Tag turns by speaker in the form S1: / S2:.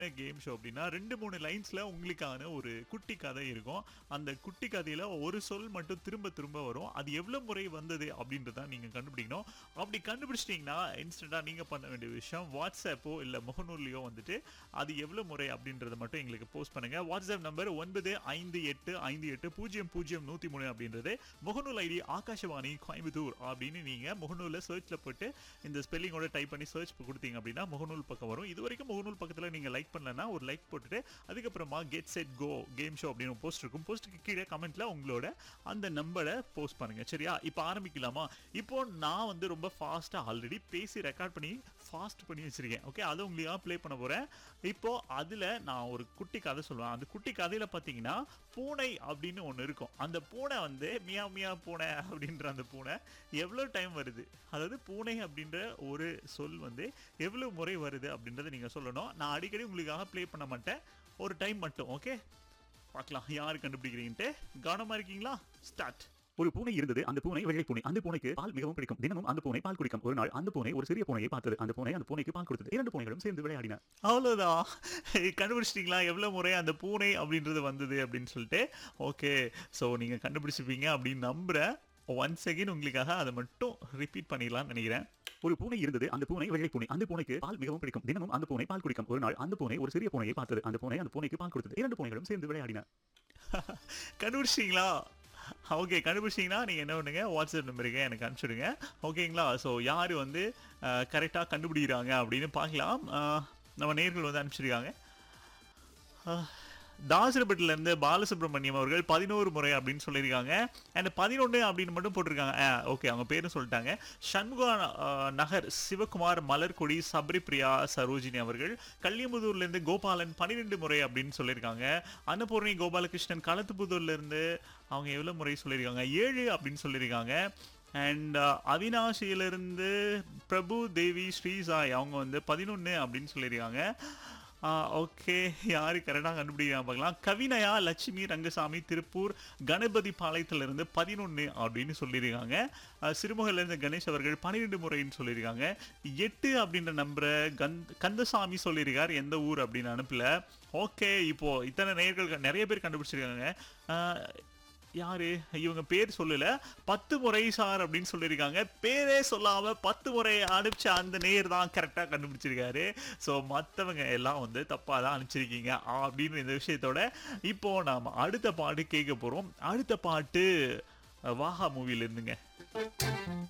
S1: game show அப்படின்னா ரெண்டு மூணு லைன்ஸ்ல உங்களுக்கான ஒரு குட்டி கதை இருக்கும் அந்த குட்டி கதையில ஒரு சொல் மட்டும் திரும்ப திரும்ப வரும் அது எவ்வளவு முறை வந்தது அப்படின்றத நீங்க கண்டுபிடிக்கணும் அப்படி கண்டுபிடிச்சிட்டீங்கன்னா இன்ஸ்டன்டா நீங்க பண்ண வேண்டிய விஷயம் வாட்ஸ்அப்போ இல்ல முகநூல்லையோ வந்துட்டு அது எவ்வளவு முறை அப்படின்றத மட்டும் எங்களுக்கு போஸ்ட் பண்ணுங்க வாட்ஸ்அப் நம்பர் ஒன்பது ஐந்து எட்டு ஐந்து எட்டு பூஜ்ஜியம் பூஜ்ஜியம் நூத்தி மூணு அப்படின்றது முகநூல் ஐடி ஆகாஷவாணி கோயம்புத்தூர் அப்படின்னு நீங்க முகநூல்ல சர்ச்ல போட்டு இந்த ஸ்பெல்லிங்கோட டைப் பண்ணி சர்ச் கொடுத்தீங்க அப்படின்னா முகநூல் பக்கம் வரும் இது வரைக்கும் முகநூல் பக்கத்துல நீங்க லைக் பண்ணலன்னா ஒரு லைக் போட்டுட்டு அதுக்கப்புறமா get set go game show அப்படின்னு போஸ்ட் இருக்கும் போஸ்ட்டுக்கு கீழே கமெண்ட்ல உங்களோட அந்த நம்பரை போஸ்ட் பண்ணுங்க சரியா இப்போ ஆரம்பிக்கலாமா இப்போ நான் வந்து ரொம்ப ஃபாஸ்டா ஆல்ரெடி பேசி ரெக்கார்ட் பண்ணி ஃபாஸ்ட் பண்ணி வச்சிருக்கேன் ஓகே அதை உங்களுக்காக ப்ளே பண்ண போறேன் இப்போ அதுல நான் ஒரு குட்டி கதை சொல்லுவேன் அந்த குட்டி கதையில பாத்தீங்கன்னா பூனை அப்படின்னு ஒன்று இருக்கும் அந்த பூனை வந்து மியா மியா பூனை அப்படின்ற அந்த பூனை எவ்வளோ டைம் வருது அதாவது பூனை அப்படின்ற ஒரு சொல் வந்து எவ்வளோ முறை வருது அப்படின்றத நீங்கள் சொல்லணும் நான் அடிக்கடி உங்களுக்காக ப்ளே பண்ண மாட்டேன் ஒரு டைம் மட்டும் ஓகே பார்க்கலாம் யார் கண்டுபிடிக்கிறீங்கன்ட்டு கவனமாக இருக்கீங்களா ஸ்டார்ட்
S2: ஒரு பூனை இருந்தது அந்த பூனை வெள்ளை பூனை அந்த பூனைக்கு பால் மிகவும் பிடிக்கும் தினமும் அந்த பூனை பால் குடிக்கும் ஒரு நாள் அந்த பூனை ஒரு சிறிய பூனையை பார்த்தது அந்த பூனை அந்த பூனைக்கு பால் கொடுத்தது இரண்டு பூனைகளும் சேர்ந்து விளையாடின
S1: அவ்வளோதான் கண்டுபிடிச்சிட்டிங்களா எவ்வளோ முறை அந்த பூனை அப்படின்றது வந்தது அப்படின்னு சொல்லிட்டு ஓகே ஸோ நீங்கள் கண்டுபிடிச்சிருப்பீங்க அப்படின்னு நம்புகிறேன் ஒன் செகண்ட் உங்களுக்காக அதை மட்டும் ரிப்பீட் பண்ணிடலாம்னு நினைக்கிறேன்
S2: ஒரு பூனை இருந்தது அந்த பூனை வெள்ளை பூனை அந்த பூனைக்கு பால் மிகவும் பிடிக்கும் தினமும் அந்த பூனை பால் குடிக்கும் ஒரு நாள் அந்த பூனை ஒரு சிறிய பூனையை பார்த்தது அந்த பூனை அந்த பூனைக்கு பால் கொடுத்தது இரண்டு பூனைகளும் சேர்ந்து விளையாடின
S1: கண்டுபிடிச்சிங்களா ஓகே கண்டுபிடிச்சிங்கன்னா நீங்கள் என்ன பண்ணுங்க வாட்ஸ்அப் நம்பருக்கு எனக்கு அனுப்பிச்சிடுங்க ஓகேங்களா ஸோ யார் வந்து கரெக்டாக கண்டுபிடிக்கிறாங்க அப்படின்னு பார்க்கலாம் அஹ், நம்ம நேர்கள் வந்து அனுப்பிச்சிருக்காங்க அஹ், தாசரப்பட்டிலேருந்து பாலசுப்ரமணியம் அவர்கள் பதினோரு முறை அப்படின்னு சொல்லியிருக்காங்க அண்ட் பதினொன்று அப்படின்னு மட்டும் போட்டிருக்காங்க ஓகே அவங்க பேரும் சொல்லிட்டாங்க சண்முகா அஹ், நகர் சிவகுமார் மலர்கொடி சபரிபிரியா சரோஜினி அவர்கள் கல்லியமுதூர்லேருந்து கோபாலன் பன்னிரெண்டு முறை அப்படின்னு சொல்லியிருக்காங்க அன்னபூர்ணி கோபாலகிருஷ்ணன் களத்துப்புதூர்லேருந்து அவங்க எவ்வளோ முறை சொல்லியிருக்காங்க ஏழு அப்படின்னு சொல்லியிருக்காங்க அண்ட் அவினாஷியிலிருந்து பிரபு தேவி ஸ்ரீசாய் அவங்க வந்து பதினொன்று அப்படின்னு சொல்லியிருக்காங்க ஓகே யாரு கரெக்டாக கண்டுபிடிக்கிறாங்க பார்க்கலாம் கவினயா லட்சுமி ரங்கசாமி திருப்பூர் கணபதி பாளையத்திலிருந்து பதினொன்று அப்படின்னு சொல்லியிருக்காங்க அஹ், சிறுமுகையிலேருந்து கணேஷ் அவர்கள் பன்னிரெண்டு முறைன்னு சொல்லியிருக்காங்க எட்டு அப்படின்ற நம்பரை கந்த் கந்தசாமி சொல்லியிருக்கார் எந்த ஊர் அப்படின்னு அனுப்பல ஓகே இப்போ இத்தனை நேர்கள் நிறைய பேர் கண்டுபிடிச்சிருக்காங்க அஹ், யாரு இவங்க பேர் சொல்லல பத்து முறை சார் அப்படின்னு சொல்லியிருக்காங்க பேரே சொல்லாம பத்து முறை அனுப்பிச்ச அந்த நேர் தான் கரெக்டாக கண்டுபிடிச்சிருக்காரு ஸோ மற்றவங்க எல்லாம் வந்து தப்பாக தான் அனுப்பிச்சிருக்கீங்க அப்படின்னு இந்த விஷயத்தோட இப்போ நாம் அடுத்த பாட்டு கேட்க போகிறோம் அடுத்த பாட்டு அஹ், வாஹா மூவில இருந்துங்க